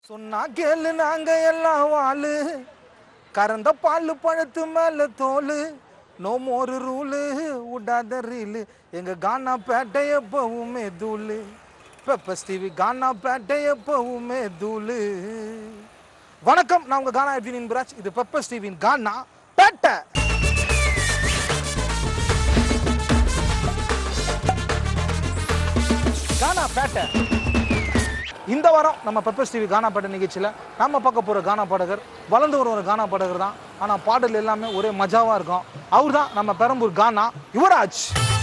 சொன்னா கேளு நாங்க எல்லாம் வாழு கறந்த பால் பழத்து மேல தோலு நோ மோரு ரூலு விடாத ரீலு எங்க கானா பேட்டை எப்பவுமே தூளு பெப்பர் ஸ்டீவி கானா பேட்டை எப்பவுமே தூளு வணக்கம் நான் உங்க கானா எட்வின் இன்பராஜ் இது பெப்பர் ஸ்டீவின் கானா பேட்டை கானா பேட்டை இந்த வாரம் நம்ம பெப்பர்ஸ் டிவி கானா பாட்டு நிகழ்ச்சியில் நம்ம பார்க்க போகிற கானா பாடகர் வளர்ந்து வர ஒரு கானா பாடகர் தான் ஆனால் பாடல் எல்லாமே ஒரே மஜாவாக இருக்கும் அவர் தான் நம்ம பெரம்பூர் கானா யுவராஜ்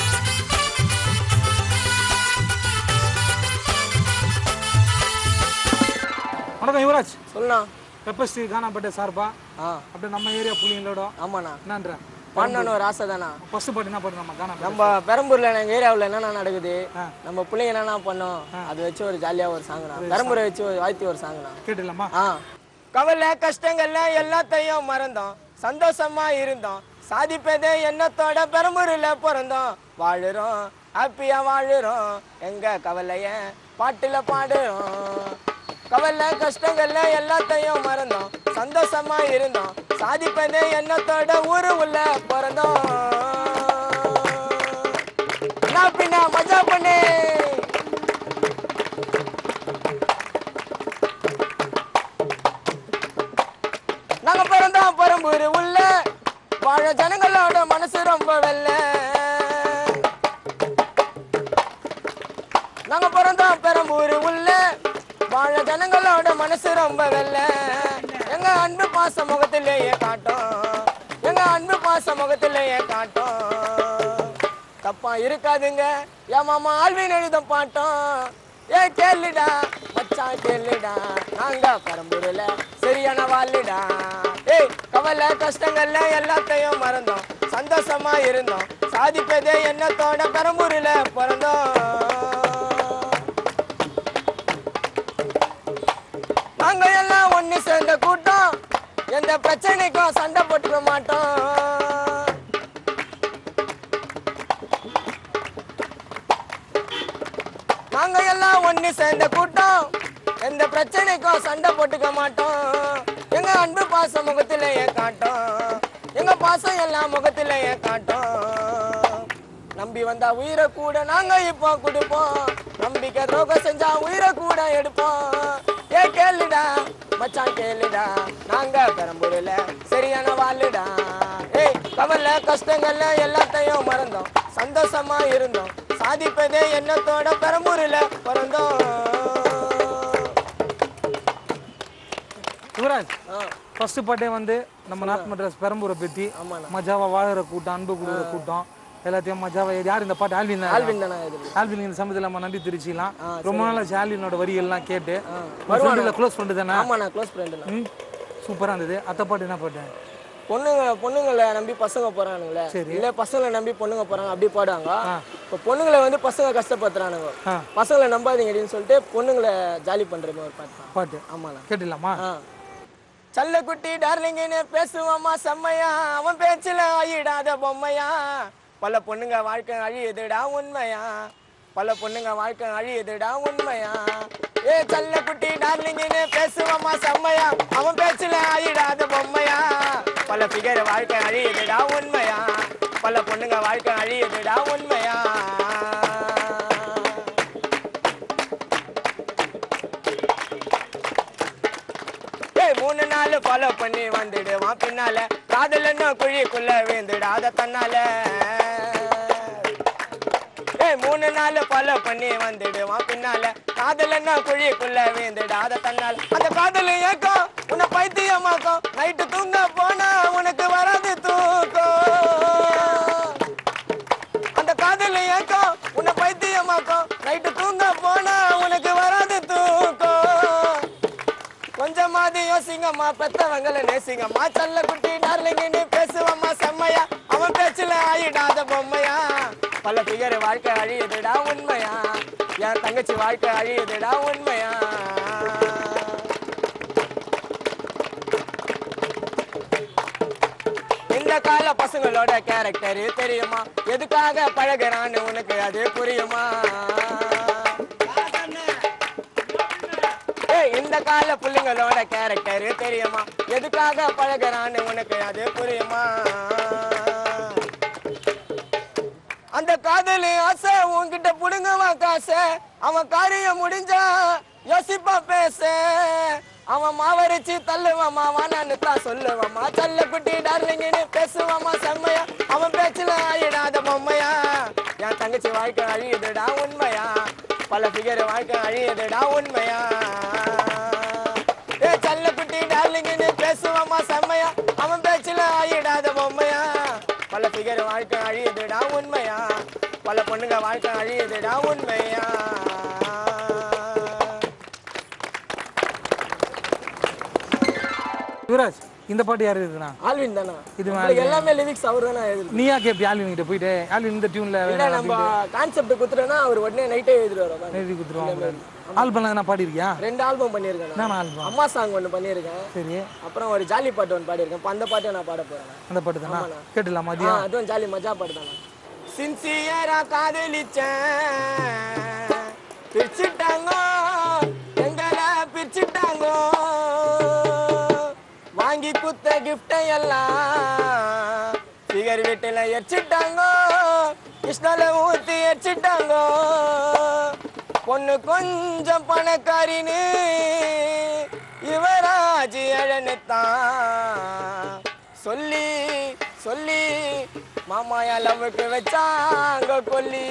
வணக்கம் யுவராஜ் சொல்லணா பெப்பர்ஸ் டிவி கானா பாட்டு சார்பா ஆ அப்படியே நம்ம ஏரியா புள்ளிங்களோட ஆமாண்ணா என்னன்ற பண்ணணும் ஒரு ஆசை தானா ஃபர்ஸ்ட் பாட்டு என்ன பாட்டு நம்ம கானா பாட்டு நம்ம பெரம்பூர்ல எங்க ஏரியாவில் என்னென்ன நடக்குது ஆ. நம்ம பிள்ளைங்க என்னென்ன பண்ணோம் அதை வச்சு ஒரு ஜாலியா ஒரு சாங்குண்ணா பெரம்பூரை வச்சு ஒரு வாழ்த்தி ஒரு சாங்குண்ணா கேட்டுலாமா ஆ கவலை கஷ்டங்கள்ல எல்லாத்தையும் மறந்தோம் சந்தோஷமா இருந்தோம் சாதிப்பதே எண்ணத்தோட பெரம்பூர்ல பிறந்தோம் வாழுறோம் ஹாப்பியா வாழுறோம் எங்க கவலைய பாட்டுல பாடுறோம் கவலை கஷ்டங்கள்ல எல்லாத்தையும் மறந்தோம் சந்தோஷமா இருந்தோம் சாதிப்பதே எண்ணத்தோட ஊரு உள்ள பிறந்தோம் நான் பின்ன மஜா பண்ணு நாங்க பிறந்தோம் பெரம்பூர் உள்ள வாழ ஜனங்களோட மனசு ரொம்ப வெள்ள நாங்க பிறந்தோம் பெரம்பூர் உள்ள வாழ ஜனங்களோட மனசு ரொம்ப வெள்ள எங்க அன்பு பாச முகத்திலேயே காட்டும் எங்க அன்பு பாச முகத்திலேயே காட்டும் தப்பா இருக்காதுங்க என் மாமா ஆழ்வின் எழுதும் பாட்டம் ஏ கேளுடா மச்சான் கேளுடா நாங்க பரம்பூர்ல சரியான வாழுடா ஏய் கவலை கஷ்டங்கள்ல எல்லாத்தையும் மறந்தோம் சந்தோஷமா இருந்தோம் சாதிப்பதே எண்ணத்தோட பெரம்பூர்ல பிறந்தோம் நாங்க எல்லாம் ஒண்ணு சேர்ந்த கூட்டம் எந்த பிரச்சனைக்கும் சண்டை போட்டுக்க மாட்டோம் நாங்க எல்லாம் ஒண்ணு சேர்ந்த கூட்டம் எந்த பிரச்சனைக்கும் சண்டை போட்டுக்க மாட்டோம் எங்க அன்பு பாசம் முகத்திலேயே காட்டும் எங்க பாசம் எல்லாம் முகத்திலேயே காட்டும் நம்பி வந்தா உயிரை கூட நாங்க இப்போ கொடுப்போம் நம்பிக்கை துரோகம் செஞ்சா உயிரை கூட எடுப்போம் ஏ கேளுடா மச்சான் கேளுடா நாங்க பெரம்பூர்ல சரியான வாழுடா ஏய் கவலை கஷ்டங்கள்ல எல்லாத்தையும் மறந்தோம் சந்தோஷமா இருந்தோம் சாதிப்பதே எண்ணத்தோட பெரம்பூர்ல பிறந்தோம் யுவராஜ் ஆ, ஃபர்ஸ்ட் பாட்டே வந்து நம்ம நார்த் மெட்ராஸ் பெரம்பூரை பற்றி ஆமாண்ணா மஜாவா வாழுற கூட்டம் அன்பு கொடுக்குற கூட்டம் எல்லாத்தையும் மஜாவா யார் இந்த பாட்டு ஆல்வின் தான் ஆல்வின் தானே இது ஆல்வின் இந்த சமயத்தில் நம்ம நன்றி தெரிவிச்சிக்கலாம் ரொம்ப நாள் ஆச்சு ஆல்வினோட வரியெல்லாம் கேட்டு வருவானா? ஃப்ரெண்டில் க்ளோஸ் ஃப்ரெண்டு தானே ஆமாண்ணா க்ளோஸ் ஃப்ரெண்டுண்ணா ம் சூப்பராக இருந்தது அத்தை பாட்டு என்ன பாட்டு பொண்ணுங்க பொண்ணுங்களை நம்பி பசங்க போறானுங்களே சரி. இல்ல பசங்களை நம்பி பொண்ணுங்க போறாங்க அப்படி பாடுவாங்க இப்போ பொண்ணுங்களை வந்து பசங்க கஷ்டப்படுத்துறானுங்க ஆ. பசங்களை நம்பாதீங்க அப்படின்னு சொல்லிட்டு பொண்ணுங்களை ஜாலி பண்ற மாதிரி ஒரு பாட்டு தான் பாட்டு ஆமாண்ணா கேட்டுலாமா ஆ சல்லக்குட்டி டார்லிங்கன்னு பேசுவாமா செம்மையா அவன் பேச்சுல ஆயிடாத பொம்மையா பல பொண்ணுங்க வாழ்க்கை அழியுதுடா உண்மையா பல பொண்ணுங்க வாழ்க்கை அழியுதுடா உண்மையா ஏ சல்லக்குட்டி டார்லிங்கன்னு பேசுவாமா செம்மையா அவன் பேச்சுல ஆயிடாத பொம்மையா பல பிகர் வாழ்க்கை அழியுதுடா உண்மையா பல பொண்ணுங்க வாழ்க்கை அழியுதுடா உண்மையா ஏய் மூணு நாள் ஃபாலோ பண்ணி வந்துடுவான் பின்னால காதல் என்ன குழிக்குள்ள விழுந்துடாத தன்னால ஏய் மூணு நாள் ஃபாலோ பண்ணி வந்துடுவான் பின்னால காதல் என்ன குழிக்குள்ள விழுந்துடாத தன்னால அந்த காதல் ஏக்கம் உன்னை பைத்தியமாக்கும் நைட்டு தூங்க போனா உனக்கு வராது தூக்கம் அந்த காதல் ஏக்கம் உன்னை பைத்தியமாக்கும் நைட்டு தூங்க போனா உனக்கு வராது தூக்கம் கொஞ்சமாவது யோசிங்கம்மா பெத்தவங்கள நேசிங்கம்மா சல்ல குட்டி டார்லிங்கன்னு பேசுவம்மா செம்மையா அவன் பேச்சுல ஆயிடாத பொம்மையா பல பிகர் வாழ்க்கை அழியுதுடா உண்மையா என் தங்கச்சி வாழ்க்கை அழியுதுடா உண்மையா இந்த கால பசங்களோட கேரக்டர் தெரியுமா எதுக்காக பழகுறான்னு உனக்கு அது புரியுமா ஏய் இந்த அந்த கால புள்ளைங்களோட கேரக்டர் தெரியுமா எதுக்காக பழகுறான்னு உனக்கு அது புரியுமா அந்த காதலி ஆசை உன்கிட்ட புடுங்குவா காசை அவன் காரியம் முடிஞ்சா யோசிப்பா பேச அவன் மாவரிச்சு தள்ளுவாமா வானான்னு தான் சொல்லுவாமா சல்ல குட்டி டார்லிங்கன்னு பேசுவாமா செம்மையா அவன் பேச்சுல அழிடாத பொம்மையா என் தங்கச்சி வாழ்க்கை அழியுதுடா உண்மையா பல ஃபிகர் வாழ்க்கை அழியுதுடா உண்மையா ஏ சல்ல குட்டி டார்லிங்கன்னு பேசுவாமா செம்மையா அவன் பேச்சுல அழிடாத பொம்மையா பல ஃபிகர் வாழ்க்கை அழியுதுடா உண்மையா பல பொண்ணுங்க வாழ்க்கை அழியுதுடா உண்மையா யுவராஜ் இந்த பாட்டு யார் இருக்குண்ணா ஆல்வின் தானா இது உங்களுக்கு எல்லாமே லிரிக்ஸ் அவர் தானே எழுதி நீயா கேப்பி ஆல்வின் கிட்ட போயிட்டு ஆல்வின் இந்த டியூன்ல இல்ல நம்ம கான்செப்ட் குத்துறோம்னா அவர் உடனே நைட்டே எழுதிடுவார் உட்காந்து. எழுதி கொடுத்துருவாங்க ஆல்பம் நான் பாடிருக்கியா ரெண்டு ஆல்பம் பண்ணியிருக்கேன் நான். நான் ஆல்பம் அம்மா சாங் ஒன்று பண்ணியிருக்கேன் சரி அப்புறம் ஒரு ஜாலி பாட்டு ஒன்று பாடியிருக்கேன் இப்ப அந்த பாட்டை நான் பாட போறேன் அந்த பாட்டு தானா கேட்டுலாம் ஆ, மதியம் அதுவும் ஜாலி மஜா பாட்டு தானே சின்சியரா காதலிச்சேன் பிரிச்சுட்டாங்கோ எங்களை பிரிச்சுட்டாங்கோ வாங்கி குத்த கிஃப்டை எல்லாம் ஃபிகர் வீட்டில் எரிச்சிட்டாங்கோ கிருஷ்ணால ஊற்றி எரிச்சிட்டாங்கோ பொண்ணு கொஞ்சம் பணக்காரின்னு யுவராஜ் எழனுத்தான் சொல்லி சொல்லி மாமாயா லவ்வுக்கு வச்சாங்க கொல்லி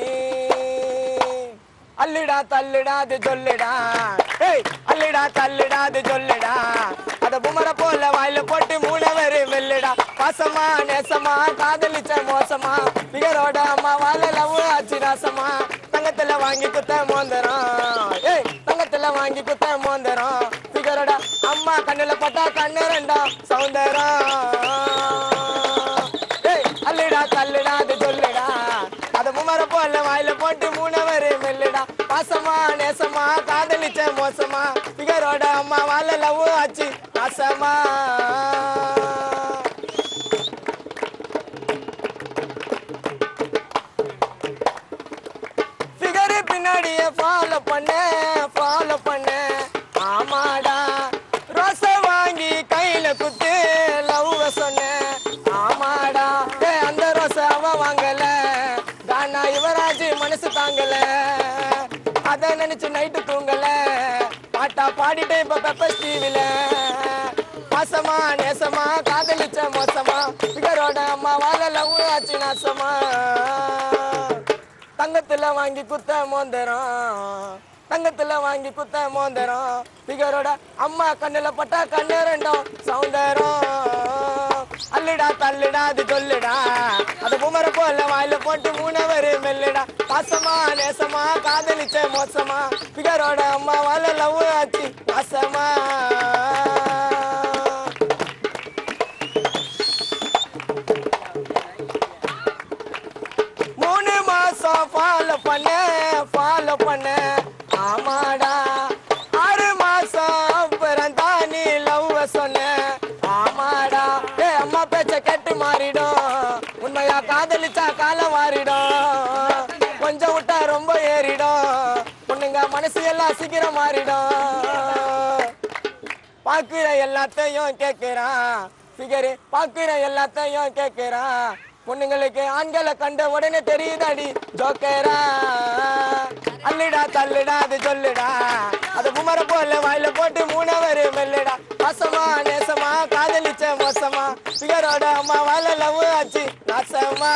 அல்லுடா தள்ளுடா அது சொல்லுடா ஏய் அல்லுடா தள்ளுடா அது சொல்லுடா அத புமர போல வாயில போட்டு மூணவர் வெல்லுடா பாசமா நேசமா காதலிச்ச மோசமா பிகரோட அம்மா வாழ லவ் ஆச்சு ராசமா தங்கத்துல வாங்கி குத்த மோந்தரம் ஏய் தங்கத்துல வாங்கி குத்த மோந்தரம் பிகரோட அம்மா கண்ணுல பட்டா கண்ணு ரெண்டாம் சௌந்தரம் ஏய் அல்லுடா தள்ளுடா அது சொல்லுடா அத முமர போல வாயில போட்டு மூணவர் மெல்லுடா பாசமா நேசமா காதலிச்ச மோசமா பிகரோட அம்மா வாழ லவ் ஆச்சு நாசமா ஃபிகர் பின்னாடியே ஃபாலோ பண்ண ஃபாலோ பண்ண ஆமாடா ரோச வாங்கி கையில குத்து லவ் சொன்னேன் ஆமாடா டேய் அந்த ரோச அவ வாங்கல தானா யுவராஜ் மனசு தாங்கல அத நினைச்சு நைட்டு தூங்கல பாட்டா பாடிட்டு இப்ப பெப்பர் டிவில பாசமா நேசமா காதலிச்ச மோசமா ஃபிகரோட அம்மா வாழ லவ் ஆச்சு நாசமா தங்கத்துல வாங்கி குத்த மோந்தரம் தங்கத்துல வாங்கி குத்த மோந்தரம் பிகரோட அம்மா கண்ணுல பட்டா கண்ணு ரெண்டும் சௌந்தரம் அல்லுடா தள்ளுடா அது சொல்லுடா அது புமர போல வாயில போட்டு மூணவர் மெல்லுடா பாசமா நேசமா காதலிச்ச மோசமா பிகரோட அம்மா வாழ லவ் ஆச்சு நாசமா மூணு மாசம் ஃபாலோ பண்ண ஃபாலோ பண்ண ஆமாடா ஆறு மாசம் அப்புறம் தான் நீ லவ் சொன்ன ஆமாடா ஏ அம்மா பேச்ச கேட்டு மாறிடும் உண்மையா காதலிச்சா காலம் மாறிடும் கொஞ்சம் விட்டா ரொம்ப ஏறிடும் பொண்ணுங்க மனசு எல்லாம் சீக்கிரம் மாறிடும் பாக்குற எல்லாத்தையும் கேக்குறான் ஃபிகரு பாக்குற எல்லாத்தையும் கேக்குறான் பொண்ணுங்களுக்கு ஆண்களை கண்ட உடனே தெரியுதாடி ஜோக்கரா அல்லுடா தள்ளுடா அது சொல்லுடா அது குமர போல வாயில போட்டு மூணவர் மெல்லுடா பாசமா நேசமா காதலிச்ச மோசமா ஃபிகரோட அம்மா வாழ லவ் ஆச்சு நாசமா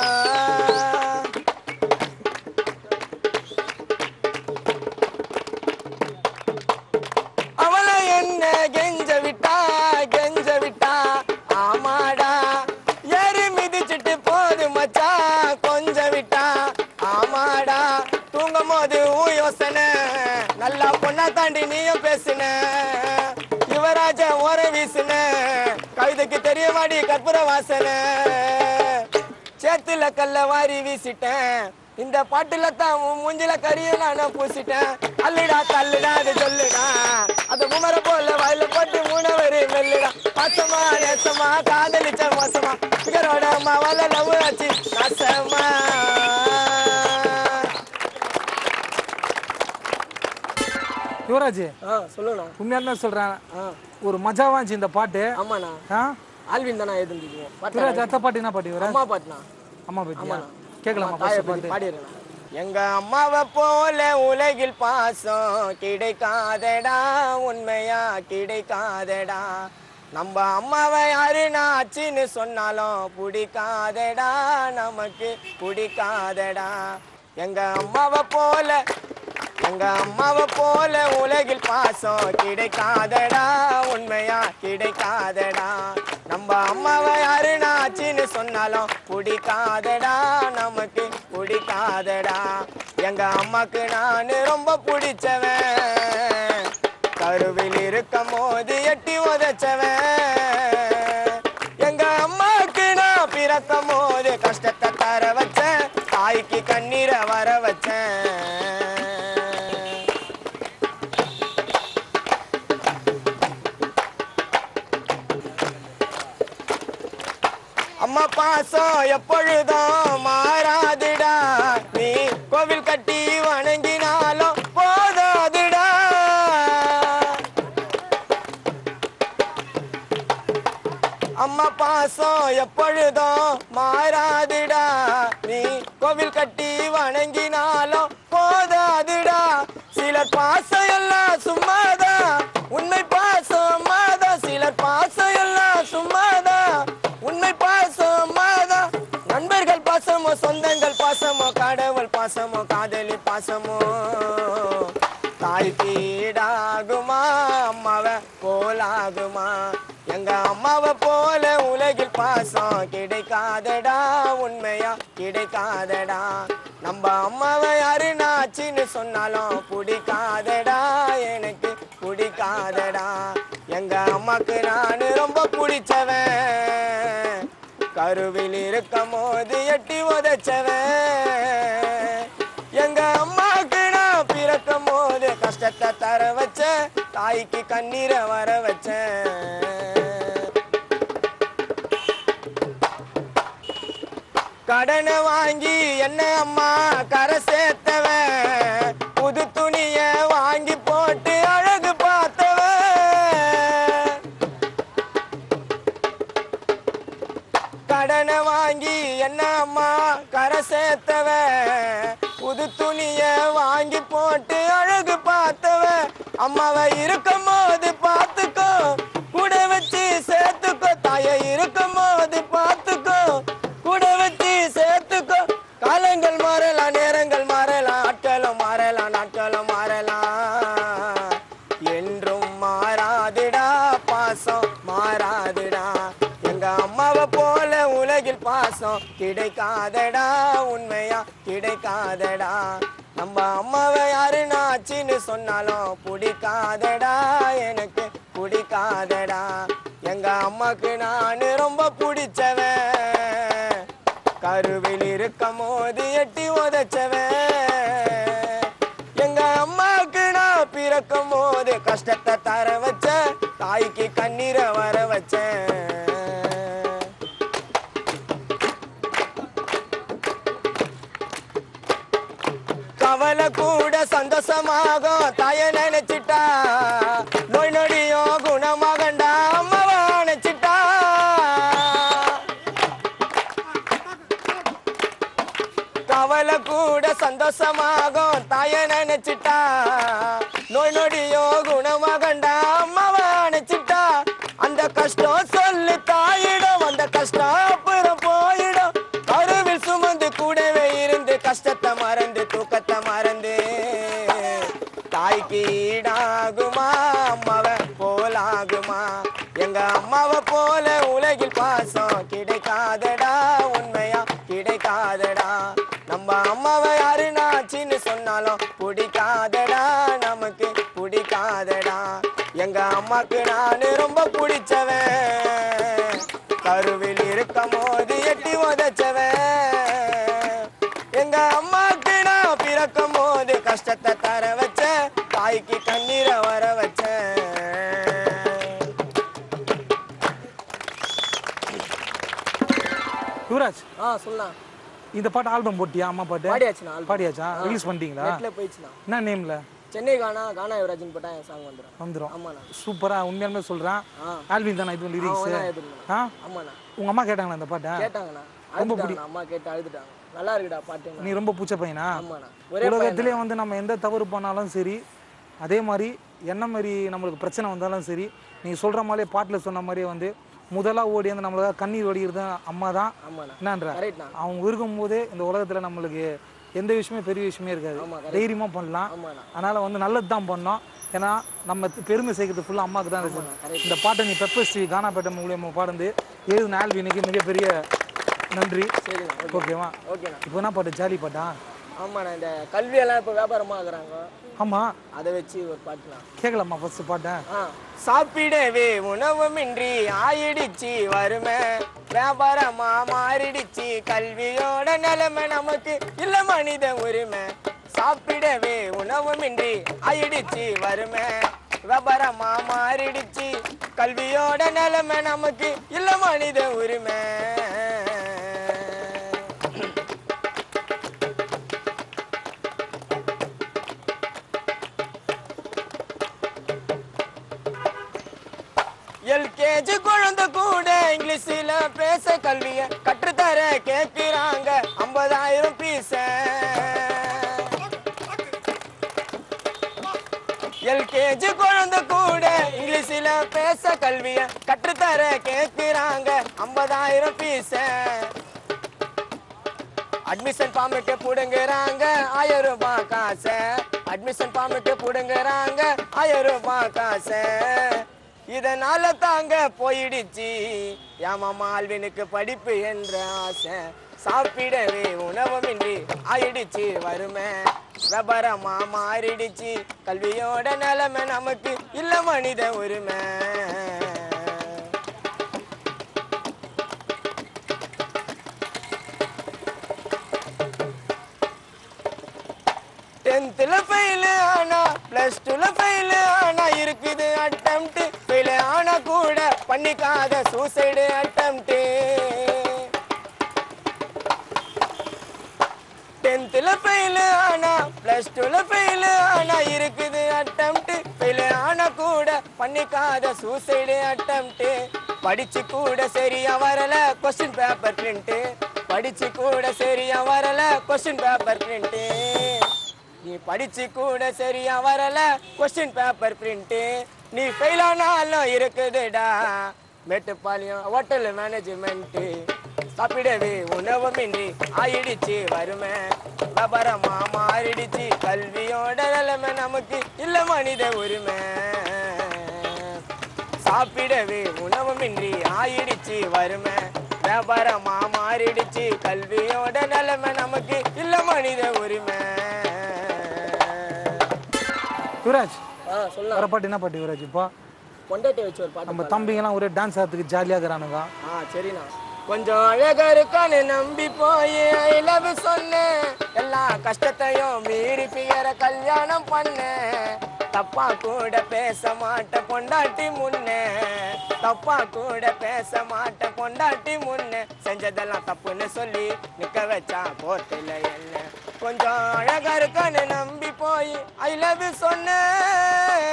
அவளை என்ன கெஞ்ச விட்டா கெஞ்ச விட்டா ஆமாடா ஏறி மிதிச்சிட்டு போது மச்சான் கொஞ்சம் விட்டா ஆமாடா தூங்கும் போது உன் யோசனை நல்லா பொண்ணா தாண்டி நீயும் பேசுன யுவராஜ ஓர வீசுன கவிதைக்கு தெரிய வாடி கற்பூர வாசனை சேத்துல கல்ல வாரி வீசிட்டேன் இந்த பாட்டுல தான் உன் மூஞ்சில கரிய நான் பூசிட்டேன் அல்லுடா தள்ளுடா அது சொல்லுடா அது முமர போல வாயில போட்டு மூணவரு மெல்லுடா பாசமா நேசமா காதலிச்ச மோசமா பிகரோட அம்மா வல லவ் ஆச்சு நாசமா யுவராஜ் யுவராஜ் ஆ சொல்லுங்கண்ணா உண்மையாக தான் சொல்கிறேன் ஆ ஒரு மஜாவா இருந்துச்சு இந்த பாட்டு ஆமாண்ணா ஆ ஆல்வின் தானே எழுதிருக்கீங்க பாட்டு யுவராஜ் அத்த பாட்டு என்ன பாட்டு யுவராஜ் அம்மா பாட்டுண்ணா அம்மா பத்தியா கேட்கலாமா தாயை ஃபர்ஸ்ட் பத்தி பாட்டு பாடிடுறேன் எங்க அம்மாவை போல உலகில் பாசம் கிடைக்காதடா உண்மையா கிடைக்காதடா நம்ம அம்மாவை யாரு நாச்சின்னு சொன்னாலும் பிடிக்காதடா நமக்கு பிடிக்காதடா எங்க அம்மாவை போல எங்க அம்மாவை போல உலகில் பாசம் கிடைக்காதடா உண்மையா கிடைக்காதடா நம்ம அம்மாவை யாரு நாச்சின்னு சொன்னாலும் பிடிக்காதடா நமக்கு பிடிக்காதடா எங்க அம்மாக்கு நான் ரொம்ப பிடிச்சவன் கருவில் இருக்கும் போது எட்டி உதைச்சவன் எங்க அம்மாக்கு நான் பிறக்கும் போது கஷ்டத்தை தர வச்சேன் தாய்க்கு கண்ணீரை வர வச்சேன் அம்மா பாசம் எப்பொழுதும் மாறாதுடா நீ கோவில் கட்டி வணங்கினாலும் போதாதுடா அம்மா பாசம் எப்பொழுதும் மாறாதுடா நீ கோவில் கட்டி வணங்கினாலும் போதாதுடா சிலர் பாசம் எல்லாம் சும்மாதான் உண்மை பாசம் அம்மாதான் சிலர் பாசம் எல்லாம் சும்மாதான் உண்மை பாசம் அம்மாதான் நண்பர்கள் பாசமோ சொந்தங்கள் பாசமோ கடவுள் பாசமோ காதலி பாசமோ தாய் கீடாகுமா அம்மாவை போலாகுமா எங்க அம்மாவை போல உலகில் பாசம் கிடைக்காதடா உண்மையா கிடைக்காதடா நம்ம அம்மாவை யாரு நாச்சின்னு சொன்னாலும் பிடிக்காதடா எனக்கு பிடிக்காதடா எங்க அம்மாக்கு நான் ரொம்ப பிடிச்சவன் கருவில் இருக்கும் போது எட்டி உதைச்சவன் எங்க அம்மாக்கு நான் பிறக்கும் போது கஷ்டத்தை தர வச்சேன் தாய்க்கு கண்ணீரை வர வச்சேன் கடனை வாங்கி என்ன அம்மா கரை சேர்த்தவன் புது துணிய வாங்கி போட்டு அழகு பார்த்தவன் கடனை வாங்கி என்ன அம்மா கரை சேர்த்தவ புது துணிய வாங்கி போட்டு அழகு பார்த்தவ அம்மாவை இருக்கும் போது பார்த்துக்கோ கூட வச்சு சேர்த்துக்கோ தாய இருக்கும் போது பார்த்துக்கோ கூட வச்சு சேர்த்துக்கோ காலங்கள் மாறலாம் நேரங்கள் மாறலாம் ஆட்களும் மாறலாம் நாட்களும் மாறலாம் என்றும் மாறாதுடா பாசம் மாறாதுடா எங்க அம்மாவை போல உலகில் பாசம் கிடைக்காதடா உண்மையா கிடைக்காதடா நம்ம அம்மாவை யாரு நாச்சின்னு சொன்னாலும் பிடிக்காதடா எனக்கு பிடிக்காதடா எங்க அம்மாக்கு நான் ரொம்ப பிடிச்சவன் கருவில் இருக்கும் போது எட்டி உதைச்சவன் எங்க அம்மாவுக்கு நான் பிறக்கும் போது கஷ்டத்தை தர வச்சேன் தாய்க்கு கண்ணீரை வர வச்சேன் கவலை கூட சந்தோஷமாகும் தாய நினைச்சிட்டா நோய் நொடியோ குணமாகண்டா அம்மாவை நினைச்சிட்டா கவலை கூட சந்தோஷமாகும் தாய நினைச்சிட்டா நோய் நொடியோ குணமாகண்டா அம்மாவை நினைச்சிட்டா அந்த கஷ்டம் சொல்லு தாயிடம் அந்த கஷ்டம் அப்புறம் போயிடும் கருவில் சுமந்து கூடவே இருந்து கஷ்டத்தை மறந்து தூக்கத்தை மறந்து தாய்க்கு ஈடாகுமா அம்மாவை போலாகுமா எங்க அம்மாவை போல உலகில் பாசம் கிடைக்காதடா உண்மையா கிடைக்காதடா நம்ம அம்மாவை யாரு நாச்சின்னு சொன்னாலும் பிடிக்காதடா நமக்கு பிடிக்காதடா எங்க அம்மாக்கு நான் ரொம்ப பிடிச்சவன் கருவில் இருக்கும் போது எட்டி உதைச்சவன் எங்க அம்மாக்கு நான் பிறக்கும் போது கஷ்டத்தை தர வச்சேன் தாய்க்கு கண்ணீரை வர வச்சேன் யுவராஜ் ஆ சொல்லலாம் இந்த பாட்டு ஆல்பம் போட்டியா அம்மா பாட்டு பாடியாச்சுண்ணா album. பாடியாச்சா ரிலீஸ் பண்ணிட்டீங்களா நெட்ல போயிடுச்சுண்ணா என்ன நேம்ல சென்னை கானா கானா யுவராஜன் போட்டா என் சாங் வந்துடும் வந்துடும் ஆமாண்ணா சூப்பராக உண்மையாலுமே சொல்கிறேன் ஆ ஆல்வின் தானே இது லிரிக்ஸு அவன் தான் எதிர்க்கணும் ஆ ஆமாண்ணா உங்கள் அம்மா கேட்டாங்களா இந்த பாட்டை கேட்டாங்கண்ணா அழுதுட்டாங்க அம்மா கேட்டு அழுதுட்டாங்க நல்லா இருக்குடா பாட்டுங்க நீ ரொம்ப பூச்ச பையனா ஆமாண்ணா ஒரே உலகத்திலே வந்து நம்ம எந்த தவறு பண்ணாலும் சரி அதே மாதிரி என்ன மாதிரி நம்மளுக்கு பிரச்சனை வந்தாலும் சரி நீங்கள் சொல்கிற மாதிரியே பாட்டில் சொன்ன மாதிரியே வந்து முதலாக ஓடி வந்து நம்மளுக்காக கண்ணீர் வடிகிறது அம்மா தான் ஆமாண்ணா என்னன்ற கரெக்ட்ண்ணா அவங்க இருக்கும்போதே இந்த உலகத்தில் நம்மளுக்கு எந்த விஷயமே பெரிய விஷயமே இருக்காது ஆமா, தைரியமாக பண்ணலாம் ஆமாண்ணா அதனால் வந்து நல்லது தான் பண்ணோம் ஏன்னா நம்ம தி- பெருமை சேர்க்கறது ஃபுல்லாக அம்மாவுக்கு தான் இருக்குது இந்த பாட்டை நீ பெப்பர் ஸ்ரீ கானாப்பேட்டை மூலியமாக பாடுந்து எழுதின ஆல்வினுக்கு மிகப்பெரிய நன்றி சரிண்ணா ஓகே ஓகேவா ஓகேண்ணா இப்போ என்ன பாட்டு ஜாலி பாட்டா ஆமாண்ணா இந்த கல்வியெல்லாம் இப்போ வியாபாரமாக ஆகுறாங்க ஆமாம் அதை வச்சு ஒரு பாட்டுண்ணா கேட்கலாமா ஃபர்ஸ்ட் பாட்டை ஆ சாப்பிடவே உணவுமின்றி ஆயிடுச்சு வறுமை வியாபாரமா மாறிடுச்சு கல்வியோட நிலைமை நமக்கு இல்ல மனித உரிமை சாப்பிடவே உணவுமின்றி ஆயிடுச்சு வறுமை வியாபாரமா மாறிடுச்சு கல்வியோட நிலைமை நமக்கு இல்ல மனித உரிமை எல்கேஜி குழந்தை கூட இங்கிலீஷ்ல பேச கல்விய கற்றுத்தர கேக்குறாங்க ஐம்பதாயிரம் பீஸ எல்கேஜி குழந்தை கூட இங்கிலீஷ்ல பேச கல்விய கற்றுத்தர கேக்குறாங்க ஐம்பதாயிரம் பீஸ அட்மிஷன் ஃபார்முக்கு புடுங்குறாங்க ஆயிரம் ரூபாய் காசை அட்மிஷன் ஃபார்முக்கு புடுங்குறாங்க ஆயிரம் ரூபாய் காசை இதனால தாங்க போயிடுச்சு ஏமாமா ஆல்வினுக்கு படிப்பு என்ற ஆசை சாப்பிடவே உணவுமின்றி ஆயிடுச்சு வறுமை விபரமா மாறிடுச்சு கல்வியோட நிலைமை நமக்கு இல்ல மனித உரிமை டென்த்தில் ஃபெயில் ஆனா ப்ளஸ் டூல ஃபெயில் ஆனா இருக்குது அட்டம்ப்ட் ஃபெயில் ஆனா கூட பண்ணிக்காத சூசைடு அட்டம்ப்ட் டென்த்தில் ஃபெயில் ஆனா ப்ளஸ் டூல ஃபெயில் ஆனா இருக்குது அட்டம்ப்ட் ஃபெயில் ஆனா கூட பண்ணிக்காத சூசைடு அட்டம்ப்ட் படிச்சு கூட சரியா வரல கொஸ்டின் பேப்பர் பிரிண்ட் படிச்சு கூட சரியா வரல கொஸ்டின் பேப்பர் பிரிண்ட் நீ படிச்சு கூட சரியா வரல கொஸ்டின் பேப்பர் பிரிண்ட் நீ ஃபெயில் ஆனாலும் இருக்குதுடா மேட்டுப்பாளையம் ஹோட்டல் மேனேஜ்மெண்ட் சாப்பிடவே உணவுமின்றி ஆயிடுச்சு வறுமை வியாபாரமா மாறிடுச்சு கல்வியோட நிலைமை நமக்கு இல்ல மனித உரிமை சாப்பிடவே உணவுமின்றி ஆயிடுச்சு வறுமை வியாபாரமா மாறிடுச்சு கல்வியோட நிலைமை நமக்கு இல்ல மனித உரிமை யுவராஜ் ஆ சொல்லலாம் வர பாட்டு என்ன பாட்டு யுவராஜ் இப்போ பொண்டாட்டி வச்சு ஒரு பாட்டு நம்ம தம்பிங்கெல்லாம் ஒரே டான்ஸ் ஆடுறதுக்கு ஜாலியாக இருக்கிறானுங்க ஆ சரிண்ணா கொஞ்சம் அழகா இருக்கான்னு நம்பி போய் ஐ லவ் சொன்னேன் எல்லா கஷ்டத்தையும் மீறி பியற கல்யாணம் பண்ணேன் தப்பா கூட பேச மாட்ட பொண்டாட்டி முன்னே தப்பா கூட பேச மாட்ட பொண்டாட்டி முன்னே செஞ்சதெல்லாம் தப்புன்னு சொல்லி நிக்க வச்சா கோர்ட்டில் என்ன கொஞ்சம் அழகா இருக்கான்னு நம்பி போய் ஐ லவ் சொன்னேன்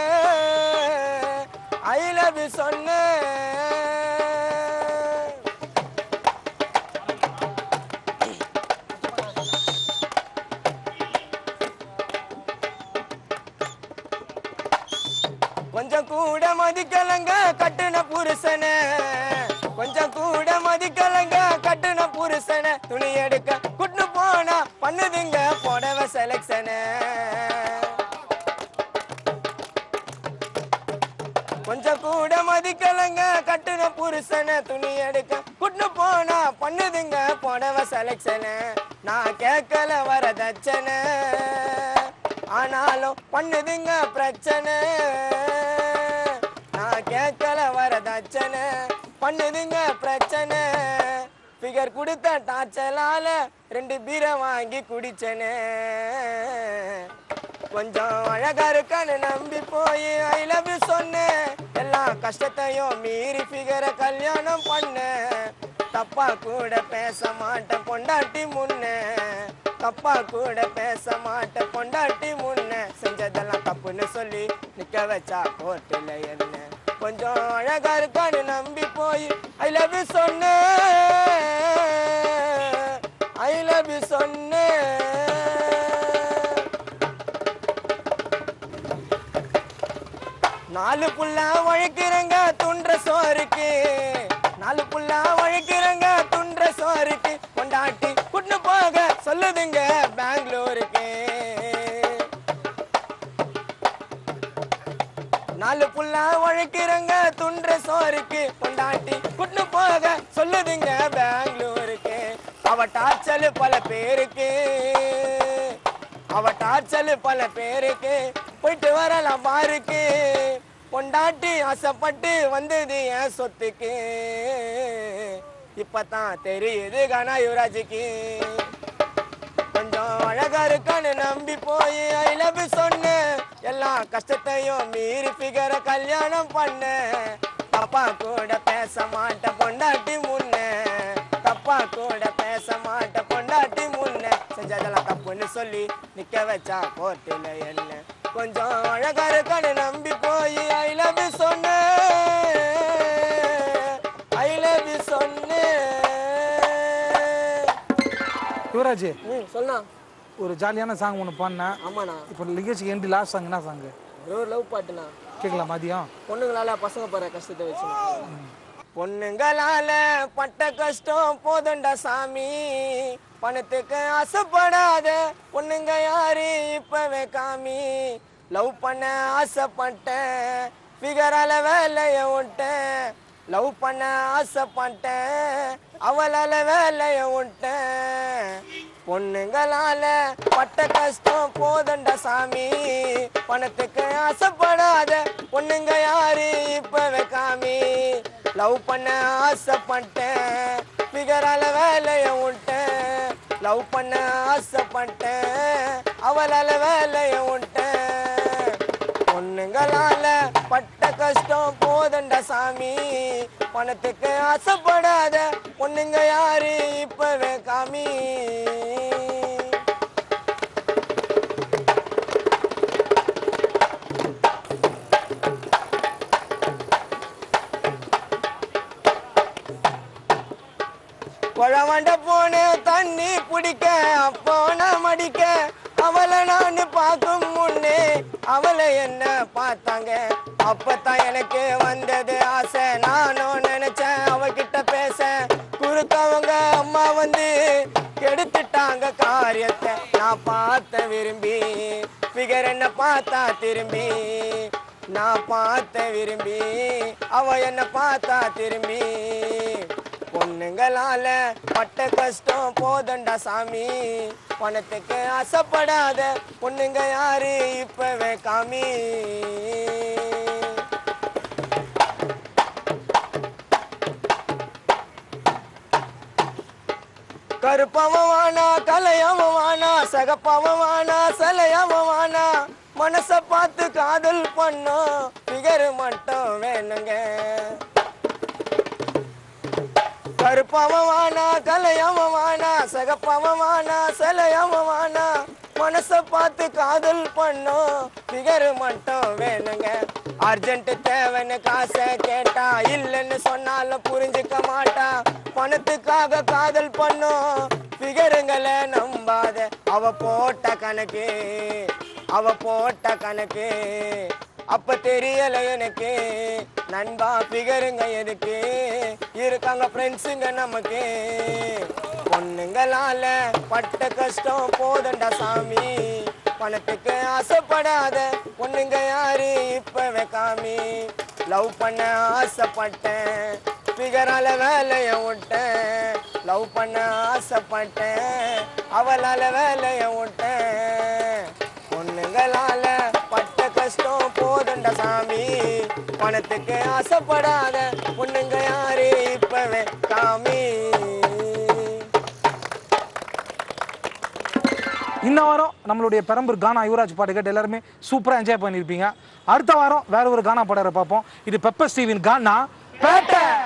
ஐ லவ் சொன்னேன் கொஞ்சம் கூட மதிக்கலங்க கட்டுன புருஷன கொஞ்சம் கூட மதிக்கலங்க கட்டுன புருஷன துணி எடுக்க குட்டு போனா பண்ணுதுங்க புடவை செலக்ஷன கொஞ்சம் கூட மதிக்கலங்க கட்டுன புருஷன துணி எடுக்க குட்டு போனா பண்ணுதுங்க புடவை செலக்ஷன நான் கேட்கல வரதட்சணை ஆனாலும் பண்ணுதுங்க பிரச்சனை நான் கேட்கல வரதட்சணை பண்ணுதுங்க பிரச்சனை ஃபிகர் கொடுத்த டாச்சலால ரெண்டு பீரை வாங்கி குடிச்சனே கொஞ்சம் அழகா இருக்கான்னு நம்பி போய் ஐ லவ் சொன்னேன் எல்லா கஷ்டத்தையும் மீறி ஃபிகரை கல்யாணம் பண்ணேன் தப்பா கூட பேச மாட்டேன் பொண்டாட்டி முன்னே தப்பா கூட பேச மாட்டேன் பொண்டாட்டி முன்ன செஞ்சதெல்லாம் தப்புன்னு சொல்லி நிக்க வச்சா கோர்ட்டில் என்ன கொஞ்சம் அழகா இருக்கான்னு நம்பி போய் ஐ லவ் யூ சொன்னேன் ஐ லவ் யூ சொன்னேன் நாலு புள்ள உழைக்கிறங்க துன்ற சோறுக்கு நாலு புள்ள உழைக்கிறங்க துன்ற சோறுக்கு கொண்டாட்டி கூட்டு போக சொல்லுதுங்க பெங்களூருக்கு நாலு புள்ள உழைக்கிறங்க துன்ற சோறுக்கு கொண்டாட்டி கூட்டு போக சொல்லுதுங்க பெங்களூருக்கு அவ டார்ச்சல் பல பேருக்கு அவ டார்ச்சல் பல பேருக்கு போயிட்டு வரலாம் பாருக்கு பொண்டாட்டி ஆசைப்பட்டு வந்தது என் சொத்துக்கு இப்பதான் தெரியுது கனா யுவராஜுக்கு கொஞ்சம் அழகா இருக்கான்னு நம்பி போய் ஐ லவ் சொன்னேன் எல்லா கஷ்டத்தையும் மீறி ஃபிகர கல்யாணம் பண்ண பாப்பா கூட பேச மாட்டேன் பொண்டாட்டி முன்ன தப்பா கூட பேச மாட்டேன் பொண்டாட்டி முன்ன செஞ்சதெல்லாம் தப்புன்னு சொல்லி நிக்க வச்சா கோர்ட்டில் என்ன கொஞ்சம் அழகா இருக்கான்னு நம்பி போய் ஐ லவ் சொன்னேன் ஐ லவ் சொன்னேன் யுவராஜ் ம் சொல்லா ஒரு ஜாலியான சாங் ஒன்று பாடினேன் ஆமாண்ணா இப்போ நிகழ்ச்சிக்கு எண்டு லாஸ்ட் சாங் என்ன சாங் ஒரு லவ் பாட்டுண்ணா கேட்கலாம் மதியம் பொண்ணுங்களால பசங்க படுற கஷ்டத்தை வச்சு பொண்ணுங்களால பட்ட கஷ்டம் போதுண்டா சாமி பணத்துக்கு ஆசைப்படாத பொண்ணுங்க யாரு இப்பவே காமி லவ் பண்ண ஆசைப்பட்டேன் ஃபிகரால வேலைய விட்டேன் லவ் பண்ண ஆசைப்பட்டேன் அவளால வேலைய விட்டேன் பொண்ணுங்களால பட்ட கஷ்டம் போதண்டா சாமி பணத்துக்கு ஆசைப்படாத பொண்ணுங்க யாரு இப்பவே காமி லவ் பண்ண ஆசைப்பட்டேன் பிகரால வேலைய விட்டேன் லவ் பண்ண ஆசைப்பட்டேன் அவளால வேலைய விட்டேன் பொண்ணுங்களால பட்ட கஷ்டம் போதண்டா சாமி பணத்துக்கு ஆசைப்படாத பொண்ணுங்க யாரு இப்பவே காமி குழவண்ட போன தண்ணி பிடிக்க அப்போ நான் மடிக்க அவளை நான் பார்க்கும் முன்னே அவளை என்ன பார்த்தாங்க அப்பதான் எனக்கு வந்தது ஆசை நானும் நினைச்சேன் அவகிட்ட பேச குறுக்கவங்க அம்மா வந்து கெடுத்துட்டாங்க காரியத்தை நான் பார்த்த விரும்பி ஃபிகர் என்ன பார்த்தா திரும்பி நான் பார்த்த விரும்பி அவ என்ன பார்த்தா திரும்பி பொண்ணுங்களால பட்ட கஷ்டம் போதண்டா சாமி பணத்துக்கு ஆசைப்படாத பொண்ணுங்க யாரு இப்பவே காமி கருப்பவன் வானா கலையவன் வானா சகப்பவன் வானா சலையவன் வானா மனச பார்த்து காதல் பண்ணோம் பிகர் மட்டும் வேணுங்க கருப்பவன் வானா கலையவன் வானா சகப்பவன் வானா சலையவன் வானா மனச பார்த்து காதல் பண்ணோம் பிகர் மட்டும் வேணுங்க அர்ஜென்ட் தேவைன்னு காசை கேட்டா இல்லைன்னு சொன்னாலும் புரிஞ்சுக்க மாட்டா பணத்துக்காக காதல் பண்ணோம் பிகருங்களை நம்பாத அவ போட்ட கணக்கு அவ போட்ட கணக்கு அப்ப தெரியல எனக்கு நண்பா பிகருங்க எதுக்கு இருக்காங்க ஃப்ரெண்ட்ஸுங்க நமக்கு பொண்ணுங்களால பட்ட கஷ்டம் போதண்டா சாமி பணத்துக்கு ஆசைப்படாத பொண்ணுங்க யாரு இப்பவே காமி லவ் பண்ண ஆசைப்பட்டேன் பிகரால வேலைய விட்டேன் லவ் பண்ண ஆசைப்பட்டேன் அவளால வேலைய விட்டேன் பொண்ணுங்களால பட்ட கஷ்டம் போதுண்ட சாமி பணத்துக்கு ஆசைப்படாத பொண்ணுங்க யாரு இப்பவே காமி இந்த வாரம் நம்மளுடைய பெரம்பூர் கானா யுவராஜ் பாட்டு கேட்டு எல்லாருமே சூப்பராக என்ஜாய் பண்ணியிருப்பீங்க அடுத்த வாரம் வேற ஒரு கானா பாடரை பார்ப்போம் இது பெப்பர் ஸ்டீவின் கானா பேட்டை